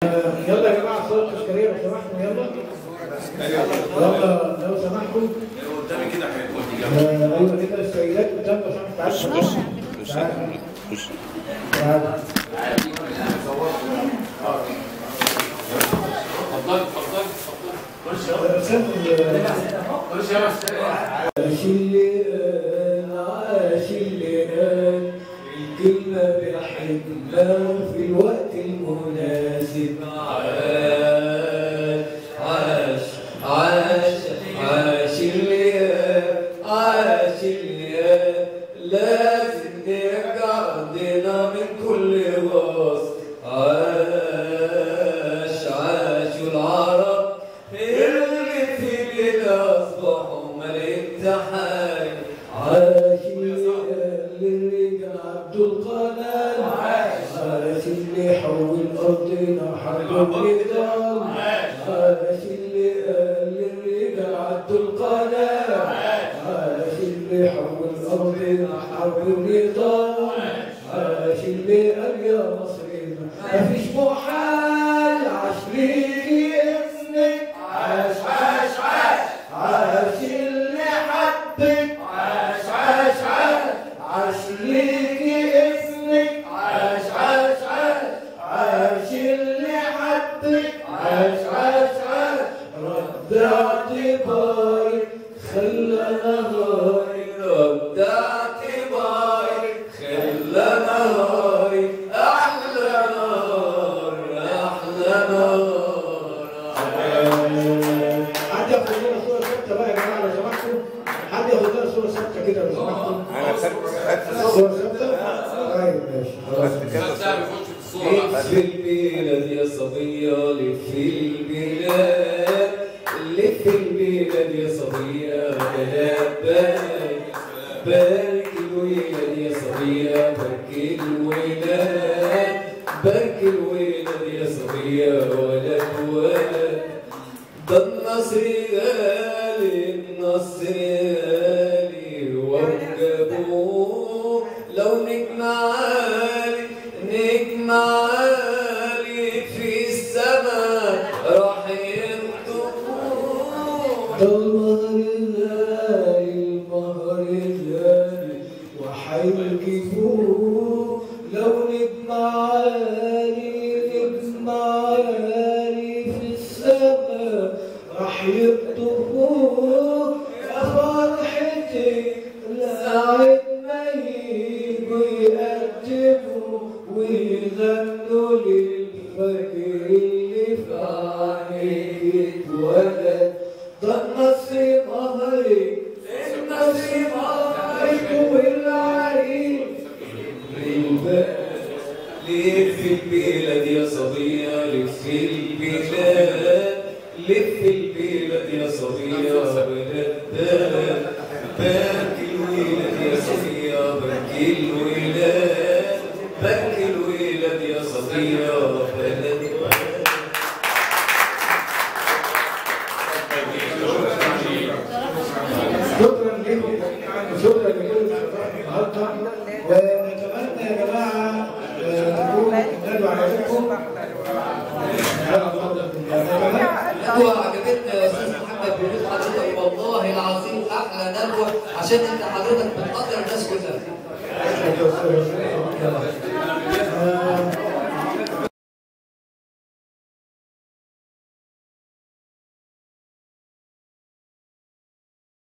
يلا يا جماعه صوره تذكاريه لو سمحتوا يلا يلا لو سمحتوا قدامي كده حلو آه، ايوه كده السيدات قدام لو سمحتوا تعالوا تعالوا اتفضل اتفضل اتفضل رسمت ال- خش يا مستر عاش اللي قال عاش اللي قال الكلمة بحكمة في الوقت المناسب عاش عاش عاش عاش اللي قال عاش اللي قال لازم نرجع عندنا من كل وصف عاش عاش العرب اللي في الليل أصبحوا ملك تحايل عاش اللي رجع عبد القنال عاش اللي حول أرضنا حرب النظام عاش اللي قال رجع عبد القنال عاش اللي حول أرضنا حرب النظام عاش اللي قال يا مصرنا مفيش محال عاش ليكي اسمك عاش عاش عاش عاش اللي حبك عاش عاش عاش عاش ليكي اسمك عاش عاش عاش عاش اللي حبك عاش عاش عاش رد اعتبارك خلى نهارك رد اعتبارك خلى نهارك احلى نهار احلى نهار حد ياخد لنا صوره ثابته بقى يا جماعه لو سمحتوا حد ياخد لنا صوره ثابته كده لو سمحتوا صوره ثابته طيب ماشي خلاص ده بيخش في الصوره لف البلاد يا صبية لف البلاد لف البلاد يا صبية بلاد بلاد بارك الولاد يا صبية بارك الولاد بارك الولاد يا صبية ولد ولد ده النصر غالي النصر غالي وجابوه لو نجم عالي نجم عالي في السماء راح ينطقوه ده المهر غالي المهر غالي وحيجيبوه لو نجم عالي نجم عالي في السماء راح يكتبوه يا فرحتي ساعة ما يجوا يقدموا ويغنوا للفجر اللي في عينيك اتولد ده النصر مهرك النصر مهرك والعريق لف البلاد يا صبية لف البلاد لف البلاد يا صبية بلاد بلاد بارك الولاد يا صبية بارك الولاد بارك الولاد يا صبية بلاد بلاد شكرا لكم شكرا لكل النهارده ونتمنى يا جماعه آه، تكونوا نالوا عجبكم ندوة عجبتنا يا استاذ محمد بيقول حضرتك والله العظيم احلى ندوة عشان انت حضرتك بتقدر الناس كلها.